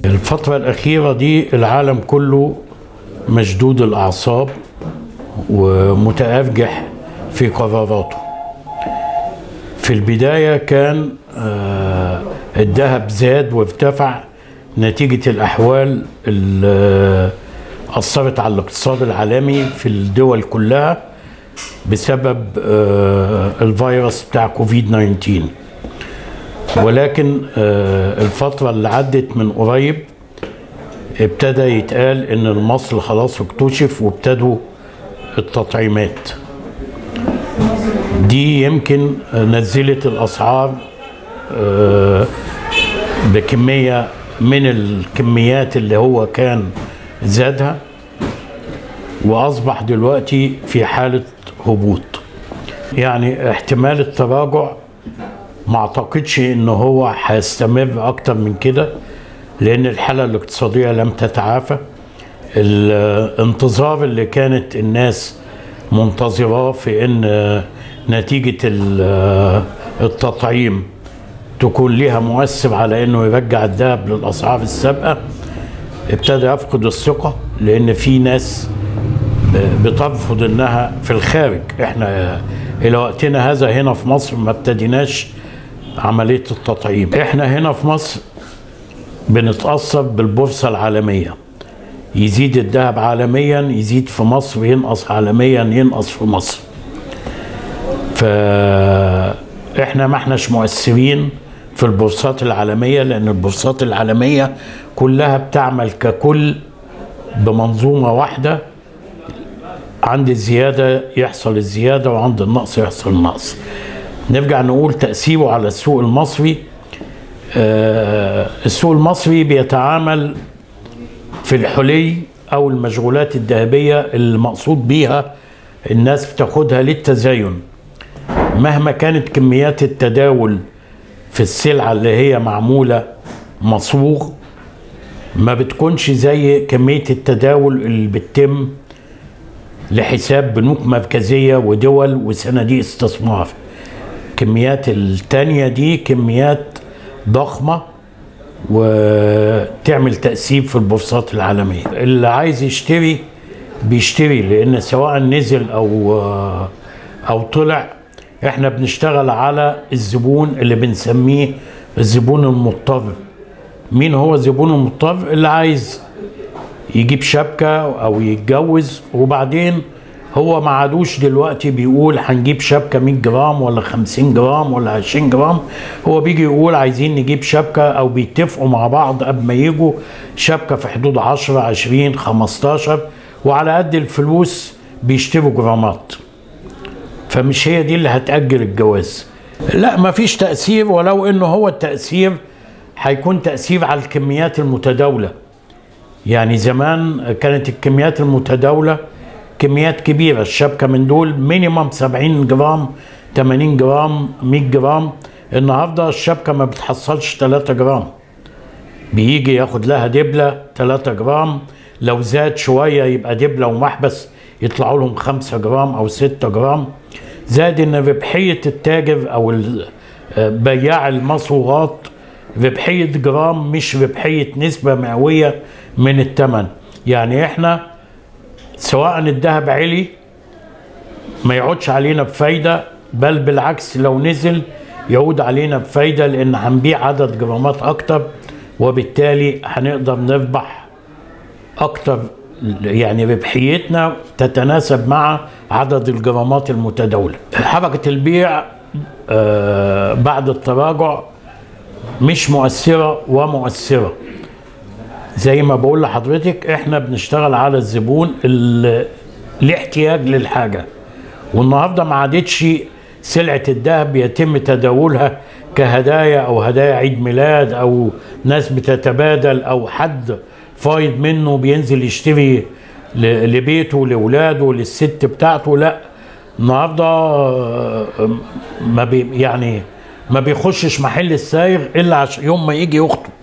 الفترة الأخيرة دي العالم كله مشدود الأعصاب ومتأرجح في قراراته في البداية كان آه، الذهب زاد وارتفع نتيجة الأحوال اللي أثرت على الاقتصاد العالمي في الدول كلها بسبب آه، الفيروس بتاع كوفيد 19 ولكن آه، الفترة اللي عدت من قريب ابتدى يتقال ان المصل خلاص اكتشف وابتدوا التطعيمات دي يمكن نزلت الاسعار آه، بكمية من الكميات اللي هو كان زادها واصبح دلوقتي في حالة هبوط يعني احتمال التراجع ما اعتقدش ان هو هيستمر اكتر من كده لان الحاله الاقتصاديه لم تتعافى الانتظار اللي كانت الناس منتظراه في ان نتيجه ال- التطعيم تكون لها مؤثر على انه يرجع الذهب للاسعار السابقه ابتدى يفقد الثقه لان في ناس بترفض انها في الخارج احنا الى وقتنا هذا هنا في مصر ما ابتديناش عمليه التطعيم احنا هنا في مصر بنتاثر بالبورصه العالميه يزيد الذهب عالميا يزيد في مصر ينقص عالميا ينقص في مصر فاحنا ما احناش مؤثرين في البورصات العالميه لان البورصات العالميه كلها بتعمل ككل بمنظومه واحده عند الزيادة يحصل الزيادة وعند النقص يحصل النقص نرجع نقول تأثيره على السوق المصري آه، السوق المصري بيتعامل في الحلي أو المشغولات الذهبية المقصود بيها الناس بتاخدها للتزين مهما كانت كميات التداول في السلعة اللي هي معمولة مصوغ ما بتكونش زي كمية التداول اللي بتتم لحساب بنوك مركزية ودول وصناديق استثمار كميات التانية دي كميات ضخمة وتعمل تأثير في البورصات العالمية اللي عايز يشتري بيشتري لأن سواء نزل أو أو طلع احنا بنشتغل على الزبون اللي بنسميه الزبون المضطر مين هو الزبون المضطر اللي عايز يجيب شبكة أو يتجوز وبعدين هو ما عادوش دلوقتي بيقول هنجيب شبكة 100 جرام ولا 50 جرام ولا 20 جرام هو بيجي يقول عايزين نجيب شبكة أو بيتفقوا مع بعض قبل ما يجوا شبكة في حدود 10 20 15 وعلى قد الفلوس بيشتروا جرامات فمش هي دي اللي هتأجل الجواز لا مفيش تأثير ولو انه هو التأثير هيكون تأثير على الكميات المتداولة يعني زمان كانت الكميات المتداولة كميات كبيرة الشبكة من دول مينيمم 70 جرام 80 جرام 100 جرام النهاردة الشبكة ما بتحصلش 3 جرام بيجي ياخد لها دبلة 3 جرام لو زاد شوية يبقى دبلة ومحبس يطلعوا لهم 5 جرام أو 6 جرام زاد إن ربحية التاجر أو ال- بياع المصوغات ربحية جرام مش ربحية نسبة مئوية من الثمن يعني احنا سواء الذهب علي ما يعودش علينا بفايدة بل بالعكس لو نزل يعود علينا بفايدة لأن هنبيع عدد جرامات أكتر وبالتالي هنقدر نربح أكتر يعني ربحيتنا تتناسب مع عدد الجرامات المتداولة حركة البيع آه، بعد التراجع مش مؤثرة ومؤثرة زي ما بقول لحضرتك احنا بنشتغل على الزبون اللي ليه احتياج للحاجة والنهاردة ما عادتش سلعة الذهب يتم تداولها كهدايا او هدايا عيد ميلاد او ناس بتتبادل او حد فايض منه بينزل يشتري ل- لبيته لاولاده للست بتاعته لا النهارده آه، ما بي يعني ما بيخشش محل السايغ الا عشان يوم ما يجي يخطب